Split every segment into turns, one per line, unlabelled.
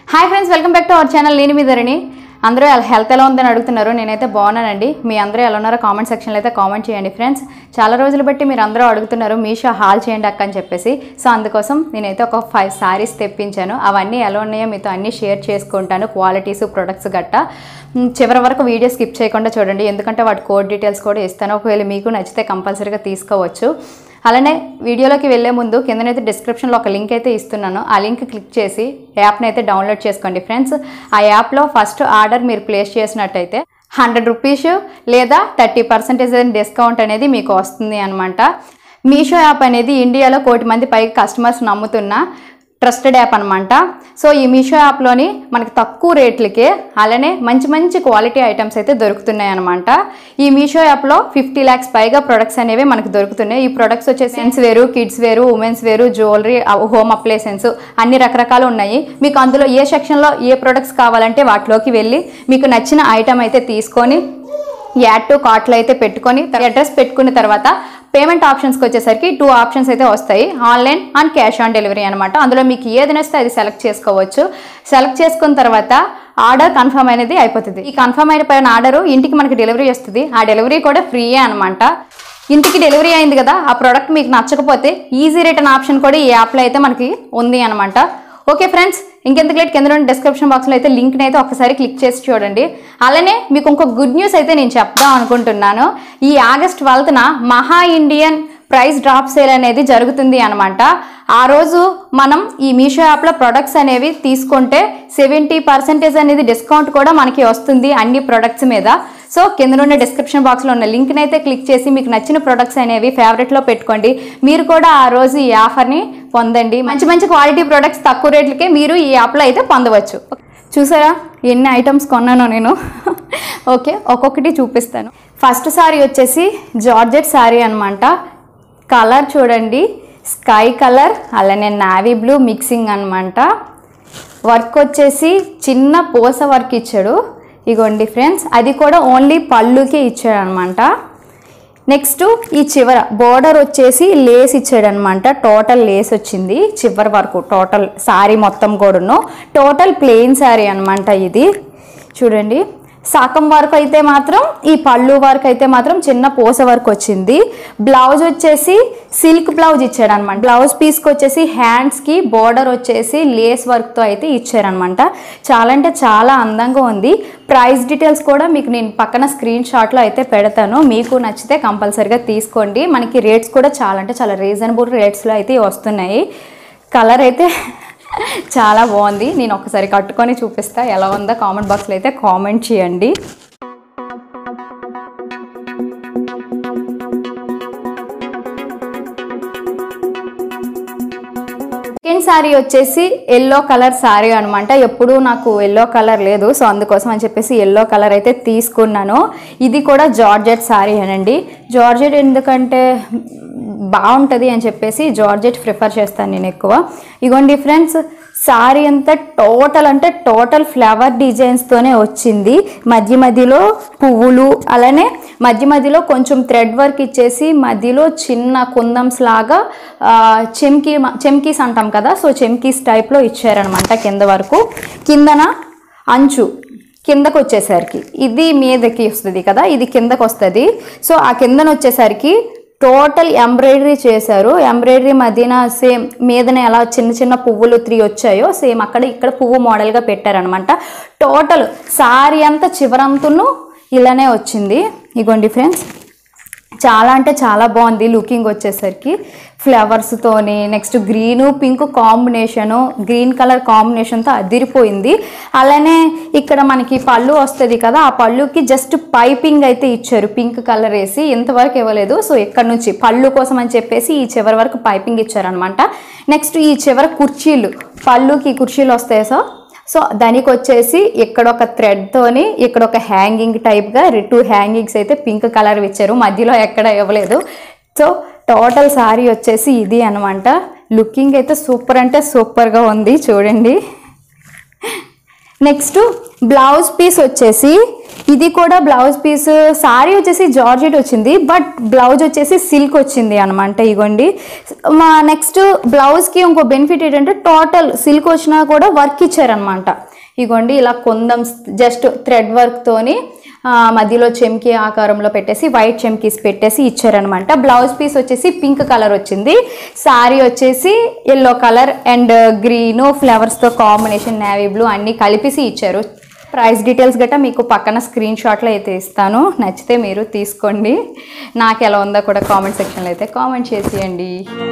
hi friends welcome back to our channel నేను మీ ధరణి అందరూ హెల్త్ ఎలా ఉందని అడుగుతున్నారు నేనైతే బాగున్నానండి మీ అందరూ ఎలా ఉన్నారో కామెంట్ సెక్షన్లో అయితే కామెంట్ చేయండి ఫ్రెండ్స్ చాలా రోజులు బట్టి మీరు అందరూ అడుగుతున్నారు మీషో హాల్ చేయండి అక్క అని చెప్పేసి సో అందుకోసం నేనైతే ఒక ఫైవ్ సారీస్ తెప్పించాను అవన్నీ ఎలా ఉన్నాయో మీతో అన్నీ షేర్ చేసుకుంటాను క్వాలిటీస్ ప్రొడక్ట్స్ గట్టా మ్, చివరి వరకు వీడియో స్కిప్ చేయకుండా చూడండి ఎందుకంటే వాటి కోడ్ డీటెయిల్స్ కూడా ఇస్తాను ఒకవేళ మీకు నచ్చితే కంపల్సరీగా తీసుకోవచ్చు అలానే వీడియోలోకి వెళ్ళే ముందు కిందనైతే డిస్క్రిప్షన్లో ఒక లింక్ అయితే ఇస్తున్నాను ఆ లింక్ క్లిక్ చేసి యాప్ని అయితే డౌన్లోడ్ చేసుకోండి ఫ్రెండ్స్ ఆ యాప్లో ఫస్ట్ ఆర్డర్ మీరు ప్లేస్ చేసినట్టయితే హండ్రెడ్ రూపీస్ లేదా థర్టీ పర్సెంటేజ్ డిస్కౌంట్ అనేది మీకు వస్తుంది అనమాట మీషో యాప్ అనేది ఇండియాలో కోటి మంది పైకి కస్టమర్స్ నమ్ముతున్న ట్రస్టెడ్ యాప్ అనమాట సో ఈ మీషో యాప్లోని మనకి తక్కువ రేట్లకే అలానే మంచి మంచి క్వాలిటీ ఐటమ్స్ అయితే దొరుకుతున్నాయి అనమాట ఈ మీషో యాప్లో ఫిఫ్టీ ల్యాక్స్ పైగా ప్రొడక్ట్స్ అనేవి మనకి దొరుకుతున్నాయి ఈ ప్రొడక్ట్స్ వచ్చేసి మెన్స్ వేరు కిడ్స్ వేరు ఉమెన్స్ వేరు జ్యువెలరీ హోమ్ అప్లయన్సెస్ అన్ని రకరకాలు ఉన్నాయి మీకు అందులో ఏ సెక్షన్లో ఏ ప్రొడక్ట్స్ కావాలంటే వాటిలోకి వెళ్ళి మీకు నచ్చిన ఐటమ్ అయితే తీసుకొని యాడ్ టు కార్ట్లో అయితే పెట్టుకొని అడ్రస్ పెట్టుకున్న తర్వాత పేమెంట్ ఆప్షన్స్కి వచ్చేసరికి టూ ఆప్షన్స్ అయితే వస్తాయి online and cash on delivery అనమాట అందులో మీకు ఏది నచ్చితే అది సెలెక్ట్ చేసుకోవచ్చు సెలెక్ట్ చేసుకున్న తర్వాత ఆర్డర్ కన్ఫర్మ్ అనేది అయిపోతుంది ఈ కన్ఫర్మ్ అయిపోయిన ఆర్డర్ ఇంటికి మనకి డెలివరీ వస్తుంది ఆ డెలివరీ కూడా ఫ్రీయే అనమాట ఇంటికి డెలివరీ అయింది కదా ఆ ప్రోడక్ట్ మీకు నచ్చకపోతే ఈజీ రిటర్న్ ఆప్షన్ కూడా ఈ యాప్లో అయితే మనకి ఉంది అనమాట ఓకే ఫ్రెండ్స్ ఇంకెందుకు లేట్ కింద డిస్క్రిప్షన్ బాక్స్లో అయితే లింక్ని అయితే ఒకసారి క్లిక్ చేసి చూడండి అలానే మీకు ఇంకో గుడ్ న్యూస్ అయితే నేను చెప్దాం అనుకుంటున్నాను ఈ ఆగస్ట్ ట్వెల్త్న మహా ఇండియన్ ప్రైస్ డ్రాప్ సేల్ అనేది జరుగుతుంది అనమాట ఆ రోజు మనం ఈ మీషో యాప్లో ప్రొడక్ట్స్ అనేవి తీసుకుంటే సెవెంటీ పర్సెంటేజ్ అనేది డిస్కౌంట్ కూడా మనకి వస్తుంది అన్ని ప్రొడక్ట్స్ మీద సో కింద ఉన్న డిస్క్రిప్షన్ బాక్స్లో ఉన్న లింక్ని అయితే క్లిక్ చేసి మీకు నచ్చిన ప్రొడక్ట్స్ అనేవి ఫేవరెట్లో పెట్టుకోండి మీరు కూడా ఆ రోజు ఈ ఆఫర్ని పొందండి మంచి మంచి క్వాలిటీ ప్రొడక్ట్స్ తక్కువ రేట్లకే మీరు ఈ యాప్లో అయితే పొందవచ్చు చూసారా ఎన్ని ఐటమ్స్ కొన్నానో నేను ఓకే ఒక్కొక్కటి చూపిస్తాను ఫస్ట్ సారీ వచ్చేసి జార్జెట్ సారీ అనమాట కలర్ చూడండి స్కై కలర్ అలానే నావీ బ్లూ మిక్సింగ్ అనమాట వర్క్ వచ్చేసి చిన్న పూస వర్క్ ఇచ్చాడు ఇగోండి ఫ్రెండ్స్ అది కూడా ఓన్లీ పళ్ళుకే ఇచ్చాడు అనమాట నెక్స్ట్ ఈ చివర బోర్డర్ వచ్చేసి లేస్ ఇచ్చాడు అనమాట టోటల్ లేస్ వచ్చింది చివరి వరకు టోటల్ శారీ మొత్తం కూడాను టోటల్ ప్లెయిన్ శారీ అనమాట ఇది చూడండి సాకం వరకు అయితే మాత్రం ఈ పళ్ళు వరకు అయితే మాత్రం చిన్న పూస వరకు వచ్చింది బ్లౌజ్ వచ్చేసి సిల్క్ బ్లౌజ్ ఇచ్చాడు అనమాట బ్లౌజ్ పీస్కి వచ్చేసి హ్యాండ్స్కి బోర్డర్ వచ్చేసి లేస్ వర్క్తో అయితే ఇచ్చారనమాట చాలా అంటే చాలా అందంగా ఉంది ప్రైస్ డీటెయిల్స్ కూడా మీకు నేను పక్కన స్క్రీన్ షాట్లో అయితే పెడతాను మీకు నచ్చితే కంపల్సరీగా తీసుకోండి మనకి రేట్స్ కూడా చాలా అంటే చాలా రీజనబుల్ రేట్స్లో అయితే వస్తున్నాయి కలర్ అయితే చాలా బాగుంది నేను ఒకసారి కట్టుకొని చూపిస్తా ఎలా ఉందో కామెంట్ బాక్స్లో అయితే కామెంట్ చేయండి సెకండ్ శారీ వచ్చేసి ఎల్లో కలర్ శారీ అనమాట ఎప్పుడూ నాకు ఎల్లో కలర్ లేదు సో అందుకోసం అని చెప్పేసి ఎల్లో కలర్ అయితే తీసుకున్నాను ఇది కూడా జార్జెట్ శారీ అనండి జార్జెట్ ఎందుకంటే బాగుంటుంది అని చెప్పేసి జార్జెట్ ప్రిఫర్ చేస్తాను నేను ఎక్కువ ఇగోండి ఫ్రెండ్స్ శారీ అంతా టోటల్ అంటే టోటల్ ఫ్లవర్ డిజైన్స్తోనే వచ్చింది మధ్య మధ్యలో పువ్వులు అలానే మధ్య మధ్యలో కొంచెం థ్రెడ్ వర్క్ ఇచ్చేసి మధ్యలో చిన్న కుందమ్స్ లాగా ఆ, చెమ్కీ చెమ్కీస్ అంటాం కదా సో చెమ్కీస్ టైప్లో ఇచ్చారనమాట కింద వరకు కిందన అంచు కిందకు వచ్చేసరికి ఇది మీదకి వస్తుంది కదా ఇది కిందకు వస్తుంది సో ఆ కిందన వచ్చేసరికి టోటల్ ఎంబ్రాయిడరీ చేశారు ఎంబ్రాయిడరీ మధ్యన సేమ్ మీదన ఎలా చిన్న చిన్న పువ్వులు త్రీ వచ్చాయో సేమ్ అక్కడ ఇక్కడ పువ్వు మోడల్గా పెట్టారనమాట టోటల్ సారీ అంతా చివరంతును ఇలానే వచ్చింది ఇగోండి ఫ్రెండ్స్ చాలా అంటే చాలా బాగుంది లుకింగ్ వచ్చేసరికి ఫ్లవర్స్తోని next green pink combination green colour కాంబినేషన్తో అదిరిపోయింది అలానే ఇక్కడ మనకి పళ్ళు వస్తుంది కదా ఆ పళ్ళుకి జస్ట్ పైపింగ్ అయితే ఇచ్చారు పింక్ కలర్ వేసి ఇంతవరకు ఇవ్వలేదు సో ఇక్కడ నుంచి పళ్ళు కోసం అని చెప్పేసి ఈ చివరి వరకు పైపింగ్ ఇచ్చారనమాట నెక్స్ట్ ఈ చివరి కుర్చీలు పళ్ళుకి కుర్చీలు వస్తాయి సో సో దానికి వచ్చేసి ఇక్కడ ఒక థ్రెడ్తోని ఇక్కడ ఒక హ్యాంగింగ్ టైప్గా టూ హ్యాంగింగ్స్ అయితే పింక్ కలర్ ఇచ్చారు మధ్యలో ఎక్కడ ఇవ్వలేదు సో టోటల్ సారీ వచ్చేసి ఇది అనమాట లుకింగ్ అయితే సూపర్ అంటే సూపర్గా ఉంది చూడండి నెక్స్ట్ బ్లౌజ్ పీస్ వచ్చేసి ఇది కూడా బ్లౌజ్ పీస్ సారీ వచ్చేసి జార్జెట్ వచ్చింది బట్ బ్లౌజ్ వచ్చేసి సిల్క్ వచ్చింది అనమాట ఇగోండి మా నెక్స్ట్ బ్లౌజ్కి ఇంకో బెనిఫిట్ ఏంటంటే టోటల్ సిల్క్ వచ్చినా కూడా వర్క్ ఇచ్చారనమాట ఇగోండి ఇలా కొందం జస్ట్ థ్రెడ్ వర్క్తోని మధ్యలో చెమ్కి ఆకారంలో పెట్టేసి వైట్ చెమ్కీస్ పెట్టేసి ఇచ్చారనమాట బ్లౌజ్ పీస్ వచ్చేసి పింక్ కలర్ వచ్చింది శారీ వచ్చేసి ఎల్లో కలర్ అండ్ గ్రీన్ ఫ్లవర్స్తో కాంబినేషన్ నేవీ బ్లూ అన్నీ కలిపేసి ఇచ్చారు ప్రైస్ డీటెయిల్స్ గట్టా మీకు పక్కన స్క్రీన్ షాట్లో అయితే ఇస్తాను నచ్చితే మీరు తీసుకోండి నాకు ఎలా ఉందో కూడా కామెంట్ సెక్షన్లో అయితే కామెంట్ చేసేయండి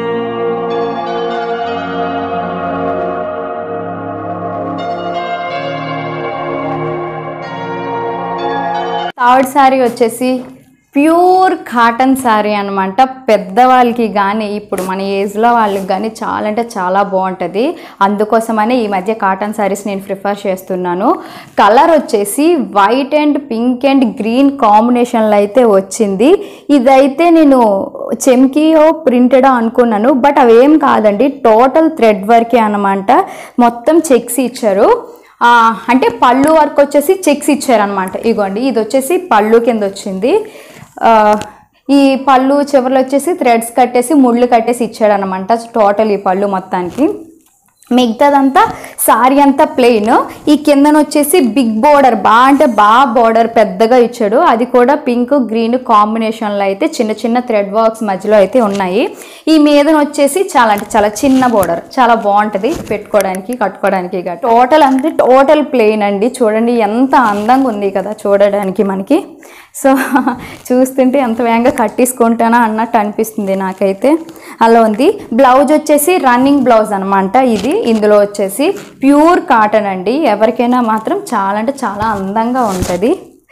థర్డ్ శారీ వచ్చేసి ప్యూర్ కాటన్ శారీ అనమాట పెద్దవాళ్ళకి కానీ ఇప్పుడు మన ఏజ్లో వాళ్ళకి కానీ చాలా అంటే చాలా బాగుంటుంది అందుకోసమనే ఈ మధ్య కాటన్ శారీస్ నేను ప్రిఫర్ చేస్తున్నాను కలర్ వచ్చేసి white and pink and green కాంబినేషన్లో అయితే వచ్చింది ఇదైతే నేను చెమ్కీయో ప్రింటెడ్ అనుకున్నాను బట్ అవేం కాదండి టోటల్ థ్రెడ్ వర్కే అనమాట మొత్తం చెక్స్ ఇచ్చారు ఆ, అంటే పళ్ళు వర్క్ వచ్చేసి చెక్స్ ఇచ్చారనమాట ఇగోండి ఇది వచ్చేసి పళ్ళు కింద వచ్చింది ఆ, ఈ పళ్ళు చివరిలో వచ్చేసి థ్రెడ్స్ కట్టేసి ముళ్ళు కట్టేసి ఇచ్చాడనమాట టోటల్ ఈ పళ్ళు మొత్తానికి మిగతాదంతా సారీ అంతా ప్లెయిన్ ఈ కిందన వచ్చేసి బిగ్ బోర్డర్ బాగా అంటే బాగా బోర్డర్ పెద్దగా ఇచ్చాడు అది కూడా పింక్ గ్రీన్ కాంబినేషన్లో అయితే చిన్న చిన్న థ్రెడ్ వర్క్స్ మధ్యలో అయితే ఉన్నాయి ఈ మీదన వచ్చేసి చాలా అంటే చాలా చిన్న బోర్డర్ చాలా బాగుంటుంది పెట్టుకోవడానికి కట్టుకోవడానికి ఇక టోటల్ అంటే టోటల్ ప్లెయిన్ అండి చూడండి ఎంత అందంగా ఉంది కదా చూడడానికి మనకి సో చూస్తుంటే ఎంత వేగంగా కట్టేసుకుంటానా అన్నట్టు అనిపిస్తుంది నాకైతే అలా ఉంది బ్లౌజ్ వచ్చేసి రన్నింగ్ బ్లౌజ్ అనమాట ఇది ఇందులో వచ్చేసి ప్యూర్ కాటన్ అండి ఎవరికైనా మాత్రం చాలా అంటే చాలా అందంగా ఉంటుంది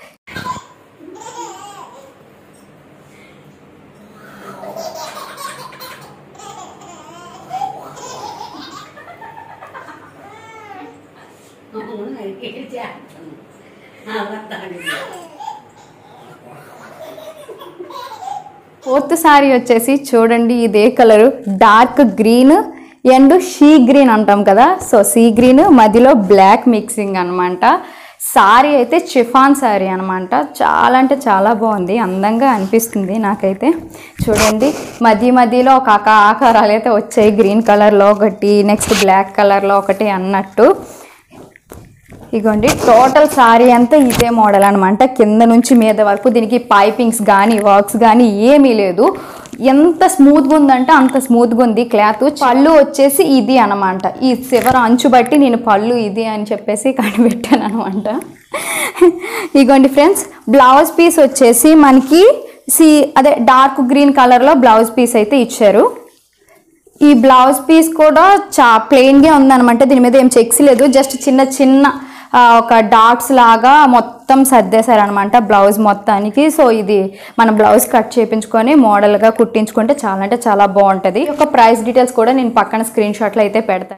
ఫోర్త్ శారీ వచ్చేసి చూడండి ఇదే colour dark green and sea green అంటాం కదా సో సీ గ్రీన్ మధ్యలో బ్లాక్ మిక్సింగ్ అనమాట సారీ అయితే చిఫాన్ శారీ అనమాట చాలా అంటే చాలా బాగుంది అందంగా అనిపిస్తుంది నాకైతే చూడండి మధ్య మధ్యలో ఒక ఆక- ఆకారాలు అయితే వచ్చాయి గ్రీన్ కలర్లో ఒకటి నెక్స్ట్ బ్లాక్ కలర్లో ఒకటి అన్నట్టు ఇగోండి టోటల్ సారీ అంతా ఇదే మోడల్ అనమాట కింద నుంచి మీద వరకు దీనికి పైపింగ్స్ కానీ వర్క్స్ కానీ ఏమీ లేదు ఎంత స్మూత్గా ఉందంటే అంత స్మూత్గా ఉంది క్లాత్ పళ్ళు వచ్చేసి ఇది అనమాట ఈ చివర అంచు బట్టి నేను పళ్ళు ఇది అని చెప్పేసి కనిపెట్టాను అనమాట ఇగోండి ఫ్రెండ్స్ బ్లౌజ్ పీస్ వచ్చేసి మనకి సి అదే డార్క్ గ్రీన్ కలర్లో బ్లౌజ్ పీస్ అయితే ఇచ్చారు ఈ బ్లౌజ్ పీస్ కూడా చా ప్లెయిన్గా ఉందన్నమాట దీని మీద ఏం చెక్స్ లేదు జస్ట్ చిన్న చిన్న ఆ, ఒక డాట్స్ లాగా మొత్తం సర్దేశారనమాట బ్లౌజ్ మొత్తానికి సో ఇది మనం బ్లౌజ్ కట్ చేయించుకొని మోడల్గా కుట్టించుకుంటే చాలా అంటే చాలా బాగుంటుంది ఒక ప్రైస్ డీటెయిల్స్ కూడా నేను పక్కన స్క్రీన్ షాట్లో అయితే పెడతాను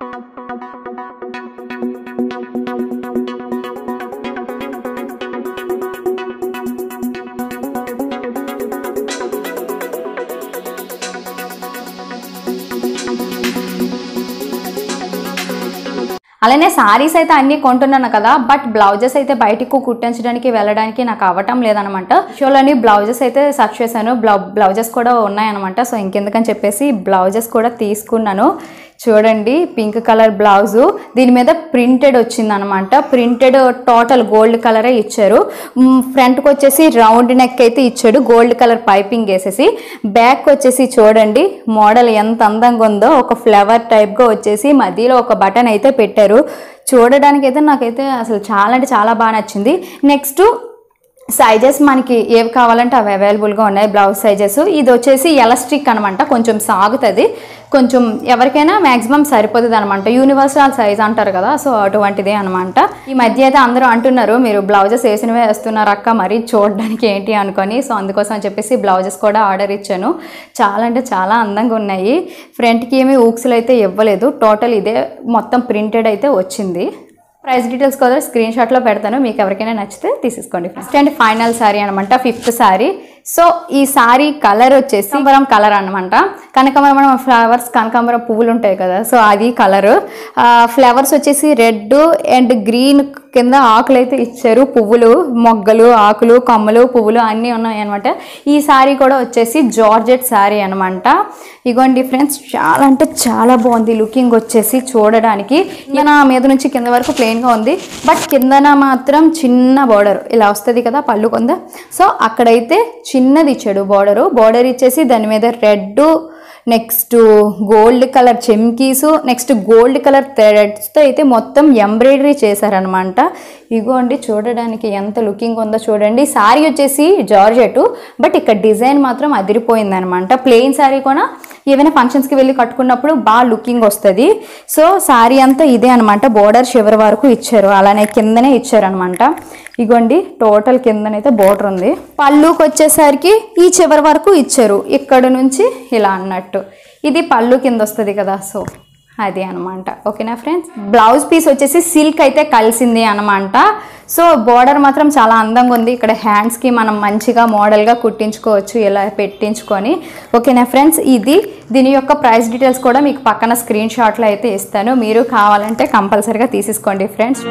అలానే సారీస్ అయితే అన్నీ కొంటున్నాను కదా బట్ బ్లౌజెస్ అయితే బయటకు కుట్టించడానికి వెళ్ళడానికి నాకు అవ్వటం లేదనమాట షోలోని బ్లౌజెస్ అయితే సర్చ్ చేశాను బ్లౌ బ్లౌజెస్ కూడా ఉన్నాయన్నమాట సో ఇంకెందుకని చెప్పేసి బ్లౌజెస్ కూడా తీసుకున్నాను చూడండి పింక్ కలర్ బ్లౌజు దీని మీద ప్రింటెడ్ వచ్చిందనమాట ప్రింటెడ్ టోటల్ గోల్డ్ కలరే ఇచ్చారు మ్, ఫ్రంట్కి వచ్చేసి రౌండ్ నెక్ అయితే ఇచ్చాడు గోల్డ్ కలర్ పైపింగ్ వేసేసి బ్యాక్ వచ్చేసి చూడండి మోడల్ ఎంత అందంగా ఉందో ఒక ఫ్లవర్ టైప్గా వచ్చేసి మధ్యలో ఒక బటన్ అయితే పెట్టారు చూడడానికి అయితే నాకైతే అసలు చాలా అంటే చాలా బాగా నచ్చింది నెక్స్ట్ సైజెస్ మనకి ఏవి కావాలంటే అవి అవైలబుల్గా ఉన్నాయి బ్లౌజ్ సైజెస్ ఇది వచ్చేసి ఎలాస్టిక్ అనమాట కొంచెం సాగుతుంది కొంచెం ఎవరికైనా మ్యాక్సిమం సరిపోతుంది అనమాట యూనివర్సల్ సైజ్ అంటారు కదా సో అటువంటిదే అనమాట ఈ మధ్య అయితే అందరూ అంటున్నారు మీరు బ్లౌజెస్ వేసినవే వేస్తున్నారు అక్క మరీ చూడడానికి ఏంటి అనుకొని సో అందుకోసం అని చెప్పేసి బ్లౌజెస్ కూడా ఆర్డర్ ఇచ్చాను చాలా అంటే చాలా అందంగా ఉన్నాయి ఫ్రంట్కి ఏమీ ఊక్స్లు అయితే ఇవ్వలేదు టోటల్ ఇదే మొత్తం ప్రింటెడ్ అయితే వచ్చింది ప్రైస్ డీటెయిల్స్ కూడా స్క్రీన్ షాట్లో పెడతాను మీకు ఎవరికైనా నచ్చితే తీసేసుకోండి ఫస్ట్ అండ్ ఫైనల్ శారీ అనమాట ఫిఫ్త్ శారీ సో ఈ సారీ కలర్ వచ్చేసి కనకాంబరం కలర్ అనమాట కనకాంబరం ఫ్లవర్స్ కనకాంబరం పువ్వులు ఉంటాయి కదా సో అది కలర్ ఫ్లవర్స్ వచ్చేసి రెడ్ అండ్ గ్రీన్ కింద ఆకులు అయితే ఇచ్చారు పువ్వులు మొగ్గలు ఆకులు కొమ్మలు పువ్వులు అన్నీ ఉన్నాయి అనమాట ఈ శారీ కూడా వచ్చేసి జార్జెట్ శారీ అనమాట ఇగోండి ఫ్రెండ్స్ చాలా అంటే చాలా బాగుంది లుకింగ్ వచ్చేసి చూడడానికి ఈయన మీద నుంచి కింద వరకు ప్లెయిన్గా ఉంది బట్ కిందన మాత్రం చిన్న బార్డర్ ఇలా వస్తుంది కదా పళ్ళు కొంద సో అక్కడైతే చిన్నది ఇచ్చాడు బార్డరు బార్డర్ ఇచ్చేసి దాని మీద రెడ్ నెక్స్ట్ గోల్డ్ కలర్ చెమ్కీసు నెక్స్ట్ గోల్డ్ కలర్ థ్రెడ్స్తో అయితే మొత్తం ఎంబ్రాయిడరీ చేశారనమాట ఇగోండి చూడడానికి ఎంత లుకింగ్ ఉందో చూడండి శారీ వచ్చేసి జార్జెట్ బట్ ఇక్కడ డిజైన్ మాత్రం అదిరిపోయింది అనమాట ప్లెయిన్ శారీ కూడా ఏవైనా ఫంక్షన్స్కి వెళ్ళి కట్టుకున్నప్పుడు బాగా లుకింగ్ వస్తుంది సో శారీ అంతా ఇదే అనమాట బోర్డర్ చివరి వరకు ఇచ్చారు అలానే కిందనే ఇచ్చారనమాట ఇగోండి టోటల్ కిందనైతే బోర్డర్ ఉంది పళ్ళుకి వచ్చేసరికి ఈ చివరి వరకు ఇచ్చారు ఇక్కడ నుంచి ఇలా అన్నట్టు ఇది పళ్ళు కింద వస్తుంది కదా సో అది అనమాట ఓకేనా ఫ్రెండ్స్ బ్లౌజ్ పీస్ వచ్చేసి సిల్క్ అయితే కలిసింది అనమాట సో బోర్డర్ మాత్రం చాలా అందంగా ఉంది ఇక్కడ హ్యాండ్స్కి మనం మంచిగా మోడల్గా కుట్టించుకోవచ్చు ఇలా పెట్టించుకొని ఓకేనా ఫ్రెండ్స్ ఇది దీని యొక్క ప్రైస్ డీటెయిల్స్ కూడా మీకు పక్కన స్క్రీన్ షాట్లో అయితే ఇస్తాను మీరు కావాలంటే కంపల్సరీగా తీసేసుకోండి ఫ్రెండ్స్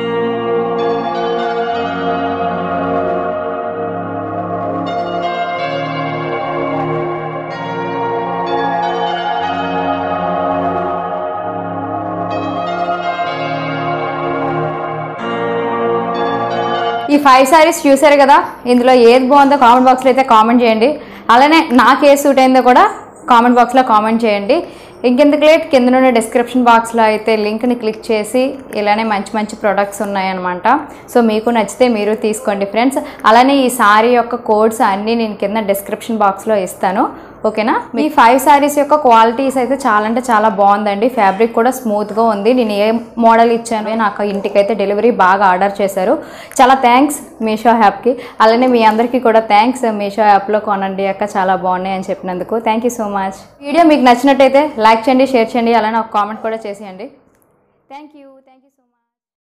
ఈ ఫైవ్ సారీస్ చూసారు కదా ఇందులో ఏది బాగుందో కామెంట్ బాక్స్లో అయితే కామెంట్ చేయండి అలానే నాకు ఏ సూట్ అయిందో కూడా కామెంట్ బాక్స్లో కామెంట్ చేయండి ఇంకెందుకు లేట్ కింద నుండి డిస్క్రిప్షన్ బాక్స్లో అయితే లింక్ని క్లిక్ చేసి ఇలానే మంచి మంచి ప్రొడక్ట్స్ ఉన్నాయన్నమాట సో మీకు నచ్చితే మీరు తీసుకోండి ఫ్రెండ్స్ అలానే ఈ సారీ యొక్క కోడ్స్ అన్నీ నేను కింద డిస్క్రిప్షన్ బాక్స్లో ఇస్తాను ఓకేనా మీ ఫైవ్ శారీస్ యొక్క క్వాలిటీస్ అయితే చాలా అంటే చాలా బాగుందండి ఫ్యాబ్రిక్ కూడా స్మూత్గా ఉంది నేను ఏ మోడల్ ఇచ్చాను నాకు ఇంటికి అయితే డెలివరీ బాగా ఆర్డర్ చేశారు చాలా థ్యాంక్స్ మీషో యాప్కి అలానే మీ అందరికీ కూడా థ్యాంక్స్ మీషో యాప్లో కొనండి అక్క చాలా బాగున్నాయి అని చెప్పినందుకు thank you so much video మీకు నచ్చినట్టయితే లైక్ చేయండి షేర్ చేయండి అలానే ఒక కామెంట్ కూడా చేసేయండి థ్యాంక్ యూ